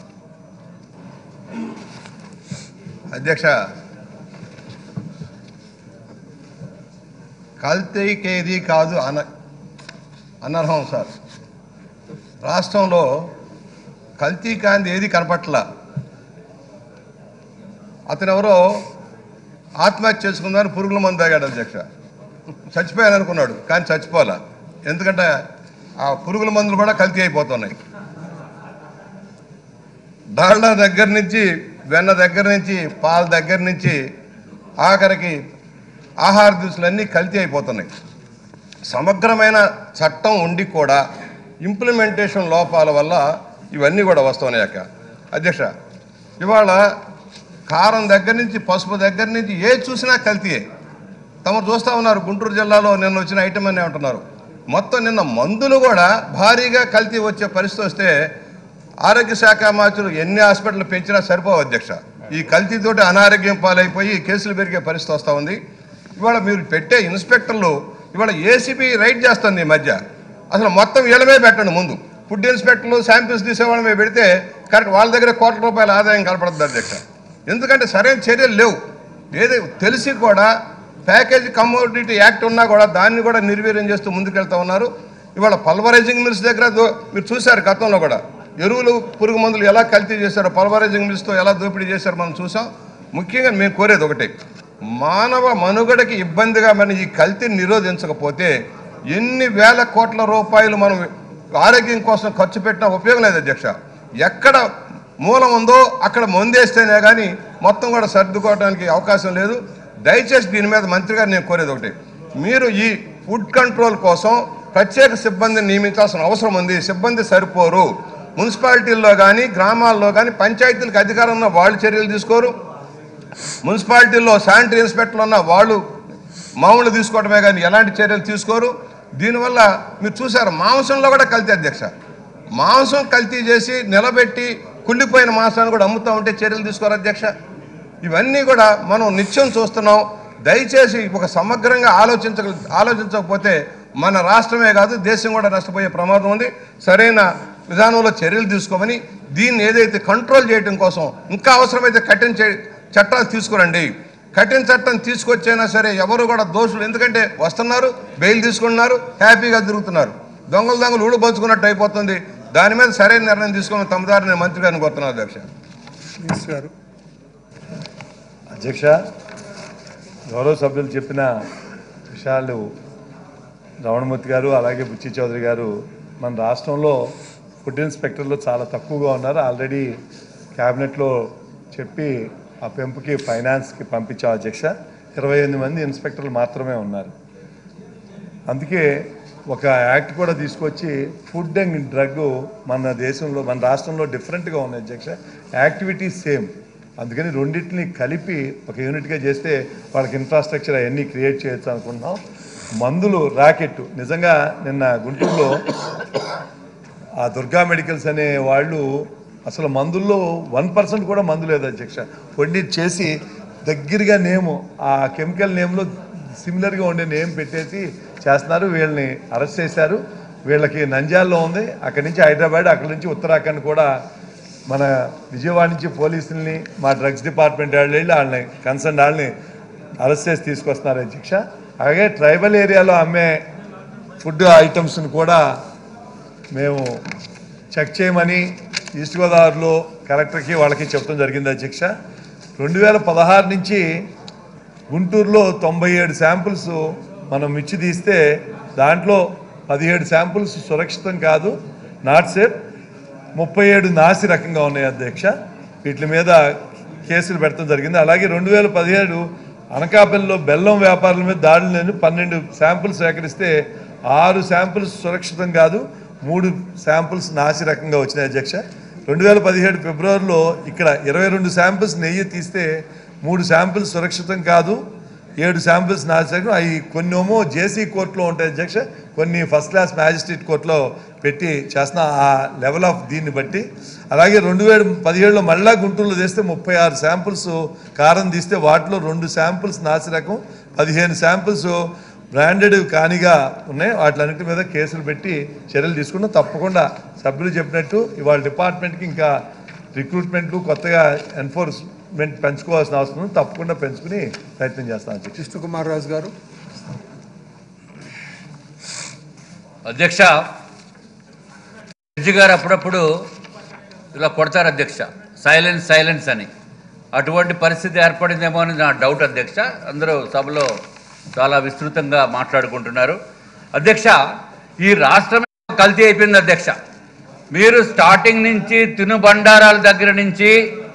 అధ్యక్ష కల్తీకేది కాదు అన అనర్హం సార్ రాష్ట్రంలో కల్తీ కాంతి ఏది కనపట్ల అతను ఎవరో ఆత్మహత్య చేసుకుందని పురుగుల మందు తాగాడు అధ్యక్ష చచ్చిపోయాను అనుకున్నాడు కానీ చచ్చిపోలే ఎందుకంటే ఆ పురుగుల మందులు కూడా కల్తీ అయిపోతున్నాయి డాల్డా దగ్గర నుంచి వెన్న దగ్గర నుంచి పాల దగ్గర నుంచి ఆఖరికి ఆహార దినుసులన్నీ కల్తీ అయిపోతున్నాయి సమగ్రమైన చట్టం ఉండి కూడా ఇంప్లిమెంటేషన్ లోపాల వల్ల ఇవన్నీ కూడా వస్తున్నాయి అక్క అధ్యక్ష ఇవాళ కారం దగ్గర నుంచి పసుపు దగ్గర నుంచి ఏ చూసినా కల్తీయే తమరు చూస్తూ ఉన్నారు గుంటూరు జిల్లాలో నిన్న వచ్చిన ఐటమ్ అని అంటున్నారు మొత్తం నిన్న మందులు కూడా భారీగా కల్తీ వచ్చే పరిస్థితి వస్తే ఆరోగ్య శాఖ మంత్రులు ఎన్ని హాస్పిటల్ పెంచినా సరిపోవు అధ్యక్ష ఈ కల్తీతోటి అనారోగ్యం పాలైపోయి కేసులు పెరిగే పరిస్థితి వస్తూ ఉంది ఇవాళ మీరు పెట్టే ఇన్స్పెక్టర్లు ఇవాళ ఏసీబీ రైడ్ చేస్తుంది ఈ మధ్య అసలు మొత్తం వీళ్ళమే పెట్టండి ముందు ఫుడ్ ఇన్స్పెక్టర్లు శాంపిల్స్ తీసేవాళ్ళమే పెడితే కరెక్ట్ వాళ్ళ దగ్గర కోట్ల రూపాయల ఆదాయం కనపడుతుంది అధ్యక్ష ఎందుకంటే సరైన చర్యలు లేవు ఏది తెలిసి కూడా ప్యాకేజ్ కమోడిటీ యాక్ట్ ఉన్నా కూడా దాన్ని కూడా నిర్వీర్యం చేస్తూ ముందుకెళ్తా ఉన్నారు ఇవాళ పల్వరైజింగ్ మిల్స్ దగ్గర దో- మీరు చూశారు గతంలో కూడా ఎరువులు పురుగు మందులు ఎలా కల్తీ చేశారో పల్వరైజింగ్ మిల్స్తో ఎలా దోపిడీ చేశారో మనం చూసాం ముఖ్యంగా మేము కోరేది ఒకటే మానవ మనుగడకి ఇబ్బందిగా మనం ఈ కల్తీని నిరోధించకపోతే ఎన్ని వేల కోట్ల రూపాయలు మనం ఆరోగ్యం కోసం ఖర్చు పెట్టినా ఉపయోగం లేదు అధ్యక్ష ఎక్కడ మూలం ఉందో అక్కడ మందేస్తేనే కానీ మొత్తం కూడా సర్దుకోవడానికి అవకాశం లేదు దయచేసి దీని మీద మంత్రి గారు నేను కోరేది ఒకటి మీరు ఈ ఫుడ్ కంట్రోల్ కోసం ప్రత్యేక సిబ్బందిని నియమించాల్సిన అవసరం ఉంది సిబ్బంది సరిపోరు మున్సిపాలిటీల్లో కానీ గ్రామాల్లో కానీ పంచాయతీలకు అధికారం ఉన్న వాళ్ళు చర్యలు తీసుకోరు మున్సిపాలిటీల్లో శానిటరీ ఇన్స్పెక్టర్లు ఉన్న వాళ్ళు మామూలు తీసుకోవడమే కానీ ఎలాంటి చర్యలు తీసుకోరు దీనివల్ల మీరు చూసారు మాంసంలో కూడా కల్తీ అధ్యక్ష మాంసం కల్తీ చేసి నిలబెట్టి కుళ్ళిపోయిన మాంసాన్ని కూడా అమ్ముతూ ఉంటే చర్యలు తీసుకోరు అధ్యక్ష ఇవన్నీ కూడా మనం నిత్యం చూస్తున్నాం దయచేసి ఒక సమగ్రంగా ఆలోచించ ఆలోచించకపోతే మన రాష్ట్రమే కాదు దేశం కూడా నష్టపోయే ప్రమాదం ఉంది సరైన విధానంలో చర్యలు తీసుకోమని దీన్ని ఏదైతే కంట్రోల్ చేయడం కోసం ఇంకా అవసరమైతే కఠిన చే- చట్టాలు తీసుకురండి కఠిన చట్టం తీసుకొచ్చైనా సరే ఎవరు కూడా దోషులు ఎందుకంటే వస్తున్నారు బెయిల్ తీసుకుంటున్నారు హ్యాపీగా తిరుగుతున్నారు దొంగలు దొంగలు ఊడు పంచుకున్నట్టు అయిపోతుంది దాని మీద సరైన నిర్ణయం తీసుకుని తమదారి నేను మంత్రి గారిని కోరుతున్నాను అధ్యక్ష మినిస్టర్ గారు అధ్యక్ష గౌరవ సభ్యులు చెప్పిన విషయాలు రమణమూర్తి గారు అలాగే బుచ్చి చౌదరి గారు మన రాష్ట్రంలో ఫుడ్ ఇన్స్పెక్టర్లు చాలా తక్కువగా ఉన్నారు ఆల్రెడీ క్యాబినెట్లో చెప్పి ఆ పెంపుకి ఫైనాన్స్కి పంపించాం అధ్యక్ష ఇరవై ఎనిమిది మంది ఇన్స్పెక్టర్లు మాత్రమే ఉన్నారు అందుకే ఒక యాక్ట్ కూడా తీసుకొచ్చి ఫుడ్ అండ్ డ్రగ్ మన దేశంలో మన రాష్ట్రంలో డిఫరెంట్గా ఉంది అధ్యక్ష యాక్టివిటీస్ సేమ్ అందుకని రెండింటిని కలిపి ఒక యూనిట్గా చేస్తే వాళ్ళకి ఇన్ఫ్రాస్ట్రక్చర్ అవన్నీ క్రియేట్ చేయొచ్చు అనుకుంటున్నాం మందులు ర్యాకెట్ నిజంగా నిన్న గుంటూరులో ఆ దుర్గా మెడికల్స్ అనే వాళ్ళు అసలు మందుల్లో వన్ పర్సెంట్ కూడా మందు లేదు అధ్యక్ష వండి చేసి దగ్గరగా నేము ఆ కెమికల్ నేమ్లో సిమిలర్గా ఉండే నేమ్ పెట్టేసి చేస్తున్నారు వీళ్ళని అరెస్ట్ చేశారు వీళ్ళకి నంద్యాలలో ఉంది అక్కడి నుంచి హైదరాబాద్ అక్కడి నుంచి ఉత్తరాఖండ్ కూడా మన విజయవాడ నుంచి పోలీసుల్ని మా డ్రగ్స్ డిపార్ట్మెంట్ వాళ్ళు వెళ్ళి వాళ్ళని కన్సర్న్ వాళ్ళని అరెస్ట్ చేసి తీసుకొస్తున్నారు అధ్యక్ష అలాగే ట్రైబల్ ఏరియాలో అమ్మే ఫుడ్ ఐటమ్స్ని కూడా మేము చెక్ చేయమని ఈస్ట్ గోదావరిలో కలెక్టర్కి వాళ్ళకి చెప్పడం జరిగింది అధ్యక్ష రెండు వేల పదహారు నుంచి గుంటూరులో తొంభై ఏడు శాంపుల్స్ మనం మిర్చి తీస్తే దాంట్లో పదిహేడు శాంపుల్స్ సురక్షితం కాదు నాట్ సేఫ్ ముప్పై ఏడు నాసి రకంగా ఉన్నాయి అధ్యక్ష వీటి మీద కేసులు పెట్టడం జరిగింది అలాగే రెండు వేల పదిహేడు అనకాపల్లిలో బెల్లం వ్యాపారుల మీద దాడులు నేను పన్నెండు శాంపుల్స్ సేకరిస్తే ఆరు శాంపుల్స్ సురక్షితం కాదు మూడు శాంపుల్స్ నాసి రకంగా వచ్చినాయి అధ్యక్ష రెండు వేల పదిహేడు ఫిబ్రవరిలో ఇక్కడ ఇరవై రెండు శాంపుల్స్ నెయ్యి తీస్తే మూడు శాంపుల్స్ సురక్షితం కాదు ఏడు శాంపిల్స్ నాశనం అవి కొన్ని ఏమో జేసీ కోర్టులో ఉంటాయి అధ్యక్ష కొన్ని ఫస్ట్ క్లాస్ మ్యాజిస్ట్రేట్ కోర్టులో పెట్టి చేస్తున్న ఆ లెవెల్ ఆఫ్ దీన్ని బట్టి అలాగే రెండు వేల పదిహేడులో మళ్ళా గుంటూరులో తీస్తే ముప్పై ఆరు శాంపుల్స్ కారం తీస్తే వాటిలో రెండు శాంపుల్స్ నాసిరకం పదిహేను శాంపుల్స్ బ్రాండెడ్ కానిగా ఉన్నాయి వాటిలన్నిటి మీద కేసులు పెట్టి చర్యలు తీసుకున్నాం తప్పకుండా సభ్యులు చెప్పినట్టు ఇవాళ డిపార్ట్మెంట్కి ఇంకా రిక్రూట్మెంట్లు కొత్తగా ఎన్ఫోర్స్మెంట్ పెంచుకోవాల్సిన అవసరం ఉంది తప్పకుండా పెంచుకుని ప్రయత్నం చేస్తాం అధ్యక్ష కృష్ణకుమార్ రాజు గారు అధ్యక్ష జడ్జి గారు అప్పుడప్పుడు ఇలా కొడతారు అధ్యక్ష సైలెన్స్ సైలెన్స్ అని అటువంటి పరిస్థితి ఏర్పడిందేమో అని నా డౌట్ అధ్యక్ష అందరూ సభలో చాలా విస్తృతంగా మాట్లాడుకుంటున్నారు అధ్యక్ష ఈ రాష్ట్రం కల్తీ అయిపోయింది అధ్యక్ష మీరు స్టార్టింగ్ నుంచి తినుబండారాల దగ్గర నుంచి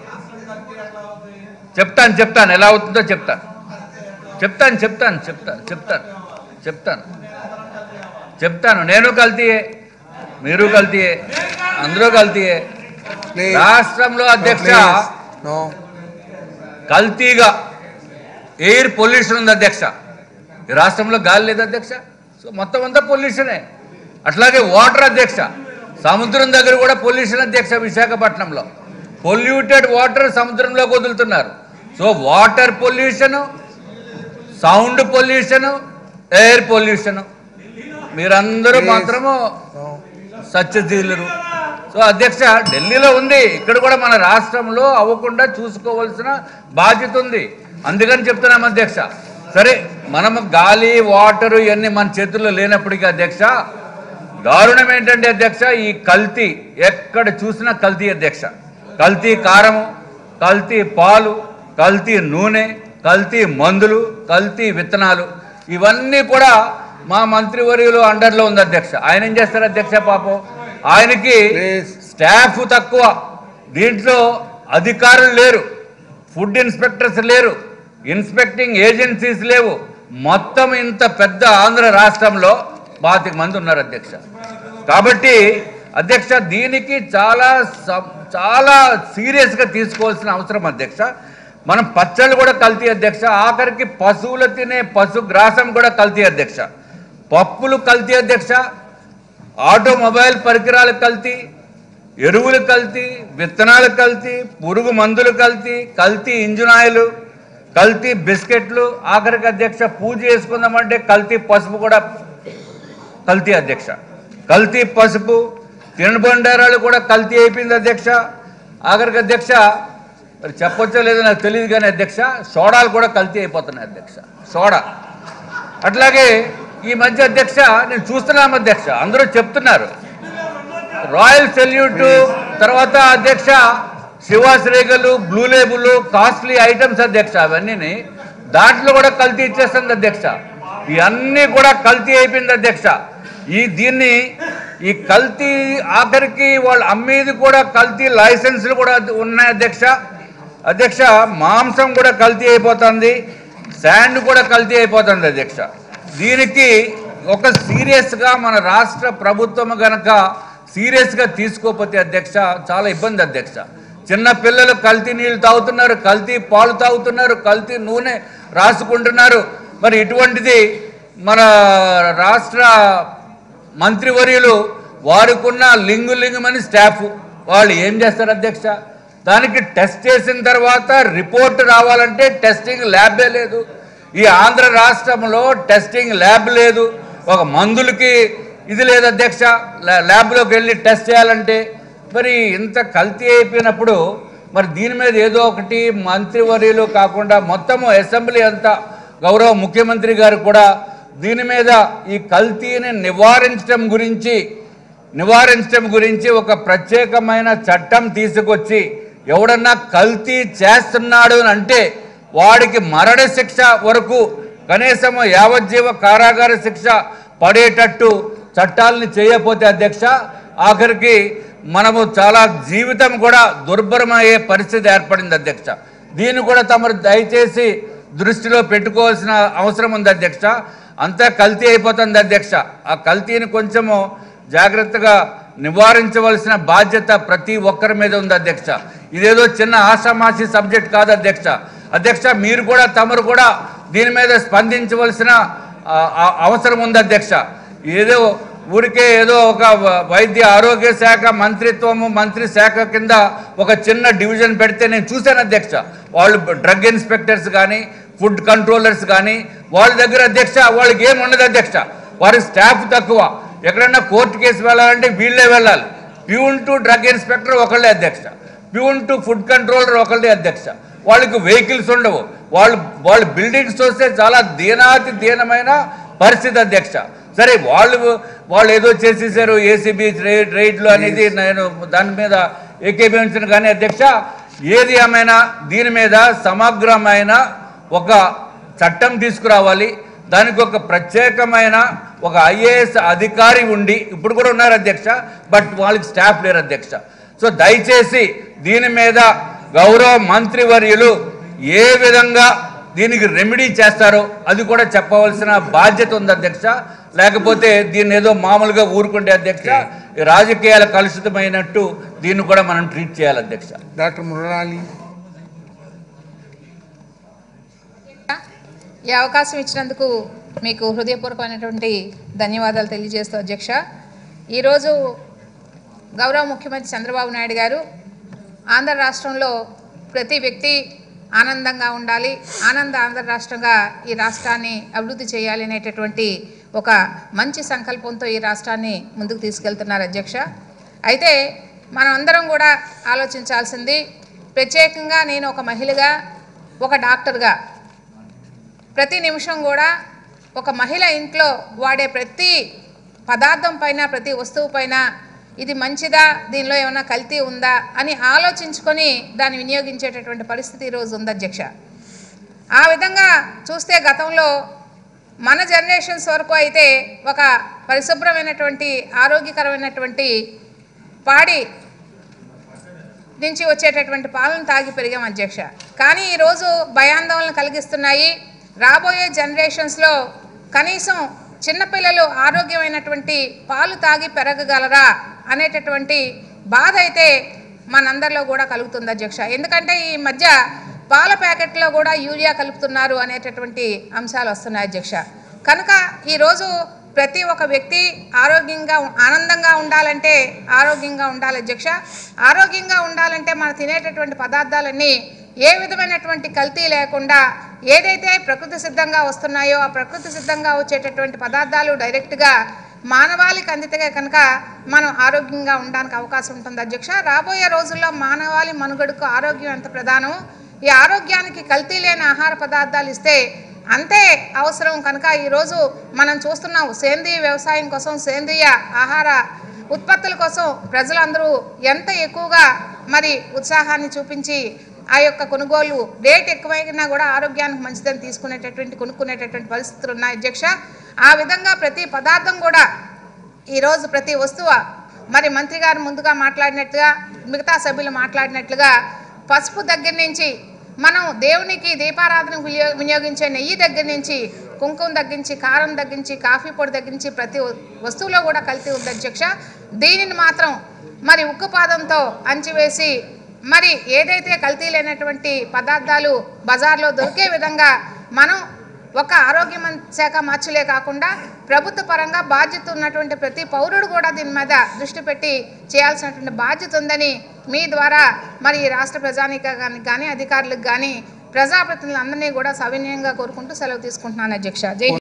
చెప్తాను చెప్తాను ఎలా అవుతుందో చెప్తాను చెప్తాను చెప్తాను చెప్తాను చెప్తాను చెప్తాను చెప్తాను నేను కల్తీయే మీరు కల్తీయే అందరూ కల్తీయే Please. రాష్ట్రంలో అధ్యక్ష నో కల్తీగా ఎయిర్ పొల్యూషన్ ఉంది అధ్యక్ష ఈ రాష్ట్రంలో గాలి లేదు అధ్యక్ష సో మొత్తం అంతా పొల్యూషనే అట్లాగే వాటర్ అధ్యక్ష సముద్రం దగ్గర కూడా పొల్యూషన్ అధ్యక్ష విశాఖపట్నంలో పొల్యూటెడ్ వాటర్ సముద్రంలోకి వదులుతున్నారు so water pollution sound pollution air pollution మీరందరూ మాత్రము సత్యశీలురు సో అధ్యక్ష ఢిల్లీలో ఉంది ఇక్కడ కూడా మన రాష్ట్రంలో అవ్వకుండా చూసుకోవాల్సిన బాధ్యత ఉంది అందుకని చెప్తున్నాం అధ్యక్ష సరే మనము గాలి వాటర్ ఇవన్నీ మన చేతుల్లో లేనప్పటికీ అధ్యక్ష దారుణం ఏంటంటే అధ్యక్ష ఈ కల్తీ ఎక్కడ చూసినా కల్తీ అధ్యక్ష కల్తీ కారము కల్తీ పాలు కల్తీ నూనె కల్తీ మందులు కల్తీ విత్తనాలు ఇవన్నీ కూడా మా మంత్రివర్యులు అండర్లో ఉంది అధ్యక్ష ఆయన ఏం చేస్తారు అధ్యక్ష పాపం ఆయనకి స్టాఫ్ తక్కువ దీంట్లో అధికారులు లేరు ఫుడ్ ఇన్స్పెక్టర్స్ లేరు ఇన్స్పెక్టింగ్ ఏజెన్సీస్ లేవు మొత్తం ఇంత పెద్ద ఆంధ్ర రాష్ట్రంలో పాతిక మంది ఉన్నారు అధ్యక్ష కాబట్టి అధ్యక్ష దీనికి చాలా సం- చాలా సీరియస్గా తీసుకోవాల్సిన అవసరం అధ్యక్ష మనం పచ్చళ్ళు కూడా కల్తీ అధ్యక్ష ఆఖరికి పశువులు తినే పశు గ్రాసం కూడా కల్తీ అధ్యక్ష పప్పులు కల్తీ అధ్యక్ష ఆటోమొబైల్ పరికరాలు కల్తీ ఎరువులు కల్తీ విత్తనాలు కల్తీ పురుగు మందులు కల్తీ కల్తీ ఇంజిన్ ఆయిల్ కల్తీ బిస్కెట్లు ఆఖరికి అధ్యక్ష పూజ చేసుకుందామంటే కల్తీ పసుపు కూడా కల్తీ అధ్యక్ష కల్తీ పసుపు తినబండారాలు కూడా కల్తీ అయిపోయింది అధ్యక్ష ఆఖరికి అధ్యక్ష మరి చెప్పొచ్చో లేదో నాకు తెలియదు కానీ అధ్యక్ష సోడాలు కూడా కల్తీ అయిపోతున్నాయి అధ్యక్ష సోడా అట్లాగే ఈ మధ్య అధ్యక్ష నేను చూస్తున్నాను అధ్యక్ష అందరూ చెప్తున్నారు రాయల్ సెల్యూట్ తర్వాత అధ్యక్ష శివాశ్రేగలు బ్లూ లేబుల్ కాస్ట్లీ ఐటమ్స్ అధ్యక్ష అవన్నీ దాంట్లో కూడా కల్తీ ఇచ్చేస్తుంది అధ్యక్ష ఇవన్నీ కూడా కల్తీ అయిపోయింది అధ్యక్ష ఈ దీన్ని ఈ కల్తీ ఆఖరికి వాళ్ళు అమ్మేది కూడా కల్తీ లైసెన్సులు కూడా ఉన్నాయి అధ్యక్ష అధ్యక్ష మాంసం కూడా కల్తీ అయిపోతుంది శాండ్ కూడా కల్తీ అయిపోతుంది అధ్యక్ష దీనికి ఒక సీరియస్గా మన రాష్ట్ర ప్రభుత్వం గనక సీరియస్గా తీసుకోకపోతే అధ్యక్ష చాలా ఇబ్బంది అధ్యక్ష చిన్న పిల్లలు కల్తీ నీళ్ళు తాగుతున్నారు కల్తీ పాలు తాగుతున్నారు కల్తీ నూనె రాసుకుంటున్నారు మరి ఇటువంటిది మన రాష్ట్ర మంత్రివర్యులు వారికున్న లింగు లింగమని స్టాఫ్ వాళ్ళు ఏం చేస్తారు అధ్యక్ష దానికి టెస్ట్ చేసిన తర్వాత రిపోర్ట్ రావాలంటే టెస్టింగ్ ల్యాబే లేదు ఈ ఆంధ్ర రాష్ట్రంలో టెస్టింగ్ ల్యాబ్ లేదు ఒక మందులకి ఇది లేదు అధ్యక్ష ల్యా- ల్యాబ్లోకి వెళ్ళి టెస్ట్ చేయాలంటే మరి ఇంత కల్తీ అయిపోయినప్పుడు మరి దీని మీద ఏదో ఒకటి మంత్రివర్యులు కాకుండా మొత్తము అసెంబ్లీ అంతా గౌరవ ముఖ్యమంత్రి గారు కూడా దీని మీద ఈ కల్తీని నివారించడం గురించి నివారించడం గురించి ఒక ప్రత్యేకమైన చట్టం తీసుకొచ్చి ఎవడన్నా కల్తీ చేస్తున్నాడు అని అంటే వాడికి మరణ శిక్ష వరకు కనీసం యావజ్జీవ కారాగార శిక్ష పడేటట్టు చట్టాలని చేయకపోతే అధ్యక్ష ఆఖరికి మనము చాలా జీవితం కూడా దుర్భరమయ్యే పరిస్థితి ఏర్పడింది అధ్యక్ష దీన్ని కూడా తమరు దయచేసి దృష్టిలో పెట్టుకోవాల్సిన అవసరం ఉంది అధ్యక్ష అంతా కల్తీ అయిపోతుంది అధ్యక్ష ఆ కల్తీని కొంచెము జాగ్రత్తగా నివారించవలసిన బాధ్యత ప్రతి ఒక్కరి మీద ఉంది అధ్యక్ష ఇదేదో చిన్న ఆషామాషి సబ్జెక్ట్ కాదు అధ్యక్ష అధ్యక్ష మీరు కూడా తమరు కూడా దీని మీద స్పందించవలసిన ఆ, ఆ, అవసరం ఉంది అధ్యక్ష ఏదో ఊరికే ఏదో ఒక వ- వైద్య ఆరోగ్య శాఖ మంత్రిత్వము మంత్రి శాఖ కింద ఒక చిన్న డివిజన్ పెడితే నేను చూశాను అధ్యక్ష వాళ్ళు డ్రగ్ ఇన్స్పెక్టర్స్ కానీ ఫుడ్ కంట్రోలర్స్ కానీ వాళ్ళ దగ్గర అధ్యక్ష వాళ్ళకి ఏం ఉండదు అధ్యక్ష వారి స్టాఫ్ తక్కువ ఎక్కడన్నా కోర్టు కేసు వెళ్ళాలంటే వీళ్ళే వెళ్ళాలి ప్యూన్ టు డ్రగ్ ఇన్స్పెక్టర్ ఒకళ్ళే అధ్యక్ష ప్యూన్ టు ఫుడ్ కంట్రోలర్ ఒకళ్ళే అధ్యక్ష వాళ్ళకి వెహికల్స్ ఉండవు వాళ్ళు వాళ్ళు బిల్డింగ్స్ చూస్తే చాలా దీనాతి దీనమైన పరిస్థితి అధ్యక్ష సరే వాళ్ళు వాళ్ళు ఏదో చేసేసారు ఏసీబీ రైడ్ రైడ్లు అనేది నేను దాని మీద ఏకీభవించను కానీ అధ్యక్ష ఏది ఏమైనా దీని మీద సమగ్రమైన ఒక చట్టం తీసుకురావాలి దానికి ఒక ప్రత్యేకమైన ఒక ఐఏఎస్ అధికారి ఉండి ఇప్పుడు కూడా ఉన్నారు అధ్యక్ష బట్ వాళ్ళకి స్టాఫ్ లేరు అధ్యక్ష సో దయచేసి దీని మీద గౌరవ మంత్రివర్యులు ఏ విధంగా దీనికి రెమెడీ చేస్తారో అది కూడా చెప్పవలసిన బాధ్యత ఉంది అధ్యక్ష లేకపోతే దీన్ని ఏదో మామూలుగా ఊరుకుంటే అధ్యక్ష ఈ రాజకీయాలు కలుషితమైనట్టు దీన్ని కూడా మనం ట్రీట్ చేయాలి అధ్యక్ష డాక్టర్ మురళి ఈ అవకాశం ఇచ్చినందుకు మీకు హృదయపూర్వకమైనటువంటి ధన్యవాదాలు తెలియజేస్తూ అధ్యక్ష ఈరోజు గౌరవ ముఖ్యమంత్రి చంద్రబాబు నాయుడు గారు ఆంధ్ర రాష్ట్రంలో ప్రతి వ్యక్తి ఆనందంగా ఉండాలి ఆనంద ఆంధ్ర రాష్ట్రంగా ఈ రాష్ట్రాన్ని అభివృద్ధి చేయాలి అనేటటువంటి ఒక మంచి సంకల్పంతో ఈ రాష్ట్రాన్ని ముందుకు తీసుకెళ్తున్నారు అధ్యక్ష అయితే మనం అందరం కూడా ఆలోచించాల్సింది ప్రత్యేకంగా నేను ఒక మహిళగా ఒక డాక్టర్గా ప్రతి నిమిషం కూడా ఒక మహిళ ఇంట్లో వాడే ప్రతి పదార్థం పైన ప్రతి వస్తువు పైన ఇది మంచిదా దీనిలో ఏమైనా కల్తీ ఉందా అని ఆలోచించుకొని దాన్ని వినియోగించేటటువంటి పరిస్థితి ఈరోజు ఉంది అధ్యక్ష ఆ విధంగా చూస్తే గతంలో మన జనరేషన్స్ వరకు అయితే ఒక పరిశుభ్రమైనటువంటి ఆరోగ్యకరమైనటువంటి పాడి నుంచి వచ్చేటటువంటి పాలను తాగి పెరిగాం అధ్యక్ష కానీ ఈరోజు భయాందోళన కలిగిస్తున్నాయి రాబోయే జనరేషన్స్లో కనీసం చిన్నపిల్లలు ఆరోగ్యమైనటువంటి పాలు తాగి పెరగగలరా అనేటటువంటి బాధ అయితే మనందరిలో కూడా కలుగుతుంది అధ్యక్ష ఎందుకంటే ఈ మధ్య పాల ప్యాకెట్లో కూడా యూరియా కలుపుతున్నారు అనేటటువంటి అంశాలు వస్తున్నాయి అధ్యక్ష కనుక ఈరోజు ప్రతి ఒక్క వ్యక్తి ఆరోగ్యంగా ఆనందంగా ఉండాలంటే ఆరోగ్యంగా ఉండాలి అధ్యక్ష ఆరోగ్యంగా ఉండాలంటే మనం తినేటటువంటి పదార్థాలన్నీ ఏ విధమైనటువంటి కల్తీ లేకుండా ఏదైతే ప్రకృతి సిద్ధంగా వస్తున్నాయో ఆ ప్రకృతి సిద్ధంగా వచ్చేటటువంటి పదార్థాలు డైరెక్ట్గా మానవాళికి అందితే కనుక మనం ఆరోగ్యంగా ఉండడానికి అవకాశం ఉంటుంది అధ్యక్ష రాబోయే రోజుల్లో మానవాళి మనుగడకు ఆరోగ్యం ఎంత ప్రధానం ఈ ఆరోగ్యానికి కల్తీ లేని ఆహార పదార్థాలు ఇస్తే అంతే అవసరం కనుక ఈరోజు మనం చూస్తున్నాం సేంద్రియ వ్యవసాయం కోసం సేంద్రియ ఆహార ఉత్పత్తుల కోసం ప్రజలందరూ ఎంత ఎక్కువగా మరి ఉత్సాహాన్ని చూపించి ఆ యొక్క కొనుగోలు రేట్ ఎక్కువైనా కూడా ఆరోగ్యానికి మంచిదని తీసుకునేటటువంటి కొనుక్కునేటటువంటి పరిస్థితులు ఉన్నాయి అధ్యక్ష ఆ విధంగా ప్రతి పదార్థం కూడా ఈరోజు ప్రతి వస్తువు మరి మంత్రి గారు ముందుగా మాట్లాడినట్టుగా మిగతా సభ్యులు మాట్లాడినట్లుగా పసుపు దగ్గర నుంచి మనం దేవునికి దీపారాధనకు వినియో- వినియోగించే నెయ్యి దగ్గర నుంచి కుంకుమ తగ్గించి కారం తగ్గించి కాఫీ పొడి తగ్గించి ప్రతి వస్తువులో కూడా కల్తీ ఉంది అధ్యక్ష దీనిని మాత్రం మరి ఉక్కుపాదంతో అంచివేసి మరి ఏదైతే కల్తీ లేనటువంటి పదార్థాలు బజార్లో దొరికే విధంగా మనం ఒక ఆరోగ్య మం- శాఖ మార్చులే కాకుండా ప్రభుత్వ పరంగా బాధ్యత ఉన్నటువంటి ప్రతి పౌరుడు కూడా దీని మీద దృష్టి పెట్టి చేయాల్సినటువంటి బాధ్యత ఉందని మీ ద్వారా మరి ఈ రాష్ట్ర ప్రజానీకానికి కానీ అధికారులకు కానీ ప్రజాప్రతినిధులందరినీ కూడా సవినయంగా కోరుకుంటూ సెలవు తీసుకుంటున్నాను అధ్యక్ష జై హింద్.